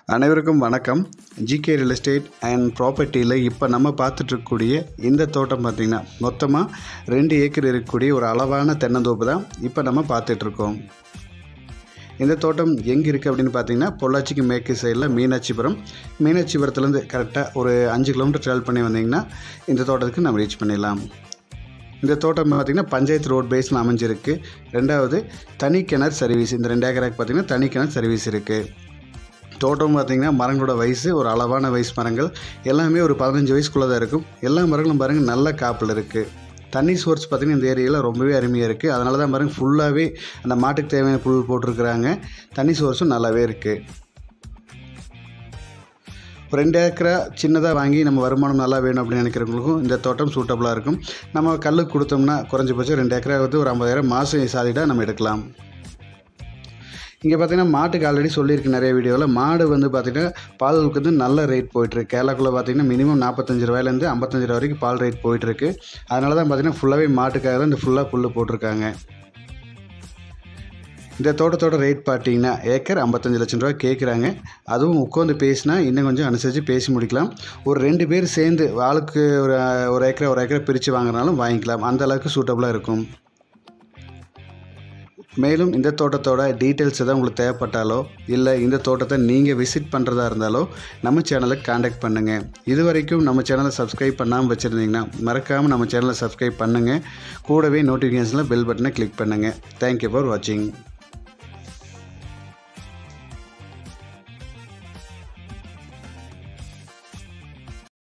அனைவருக்கும் வணக்கம் GK real estate and ப்ராப்பர்ட்டியில் இப்போ நம்ம பார்த்துட்ருக்கக்கூடிய இந்த தோட்டம் பார்த்திங்கன்னா மொத்தமாக ரெண்டு ஏக்கர் இருக்கக்கூடிய ஒரு அளவான தென்னந்தோப்பு தான் இப்போ நம்ம பார்த்துட்ருக்கோம் இந்த தோட்டம் எங்கே இருக்குது அப்படின்னு பார்த்தீங்கன்னா பொள்ளாச்சிக்கு மேற்கு சைடில் மீனாட்சிபுரம் மீனாட்சிபுரத்துலேருந்து கரெக்டாக ஒரு அஞ்சு கிலோமீட்டர் ட்ராவல் பண்ணி வந்தீங்கன்னா இந்த தோட்டத்துக்கு நம்ம ரீச் பண்ணிடலாம் இந்த தோட்டம் பார்த்திங்கன்னா பஞ்சாயத்து ரோட் பேஸில் அமைஞ்சிருக்கு ரெண்டாவது தனி கிணறு சர்வீஸ் இந்த ரெண்டு ஏக்கராக்கு பார்த்திங்கன்னா தனி கிணறு சர்வீஸ் இருக்குது தோட்டம் பார்த்திங்கன்னா மரங்களோட வயசு ஒரு அளவான வயசு மரங்கள் எல்லாமே ஒரு பதினஞ்சு வயசுக்குள்ளே தான் இருக்கும் எல்லா மரங்களும் பாருங்கள் நல்ல காப்பில் இருக்குது தண்ணி சோர்ஸ் பார்த்திங்கன்னா இந்த ஏரியாவில் ரொம்பவே அருமையாக இருக்குது அதனால தான் பாருங்கள் ஃபுல்லாகவே அந்த மாட்டுக்கு தேவையான புல் போட்டிருக்கிறாங்க தண்ணி சோர்ஸும் நல்லாவே இருக்குது ஒரு ரெண்டு ஏக்கரா சின்னதாக வாங்கி நம்ம வருமானம் நல்லா வேணும் அப்படின்னு நினைக்கிறவங்களுக்கும் இந்த தோட்டம் சூட்டபுளாக இருக்கும் நம்ம கல்லுக்கு கொடுத்தோம்னா குறைஞ்சபட்சம் ரெண்டு ஏக்கரா வந்து ஒரு ஐம்பதாயிரம் மாதம் சாதிடாக நம்ம எடுக்கலாம் இங்கே பார்த்தீங்கன்னா மாட்டுக்கு ஆல்ரெடி சொல்லியிருக்கு நிறைய வீடியோவில் மாடு வந்து பார்த்திங்கன்னா பாலுக்கு வந்து நல்ல ரேட் போயிட்டுருக்கு கேரளாக்குள்ளே பார்த்தீங்கன்னா மினிமம் நாற்பத்தஞ்சு ரூபாயிலேருந்து ஐம்பத்தஞ்சு ரூபா வரைக்கும் பால் ரேட் போயிட்டுருக்கு அதனால தான் பார்த்தீங்கன்னா ஃபுல்லாகவே மாட்டுக்காக தான் இந்த ஃபுல்லாக புல் போட்டிருக்காங்க இந்த தோட்டத்தோட ரேட் பார்த்தீங்கன்னா ஏக்கர் ஐம்பத்தஞ்சு லட்சம் ரூபா கேட்குறாங்க அதுவும் உட்காந்து பேசினா இன்னும் கொஞ்சம் அனுசரித்து பேசி முடிக்கலாம் ஒரு ரெண்டு பேர் சேர்ந்து ஆளுக்கு ஒரு ஒரு ஏக்கரை ஒரு ஏக்கரை பிரித்து வாங்குறனாலும் வாங்கிக்கலாம் அந்த அளவுக்கு சூட்டபுளாக இருக்கும் மேலும் இந்த தோட்டத்தோட டீட்டெயில்ஸ் எதாவது உங்களுக்கு தேவைப்பட்டாலோ இல்லை இந்த தோட்டத்தை நீங்கள் விசிட் பண்ணுறதா இருந்தாலோ நம்ம சேனலுக்கு காண்டாக்ட் பண்ணுங்கள் இது வரைக்கும் நம்ம சேனலை சப்ஸ்கிரைப் பண்ணாமல் வச்சுருந்தீங்கன்னா மறக்காமல் நம்ம சேனலை சப்ஸ்கிரைப் பண்ணுங்கள் கூடவே நோட்டிஃபிகேஷனில் பெல் பட்டனை கிளிக் பண்ணுங்கள் தேங்க்யூ ஃபார் வாட்சிங்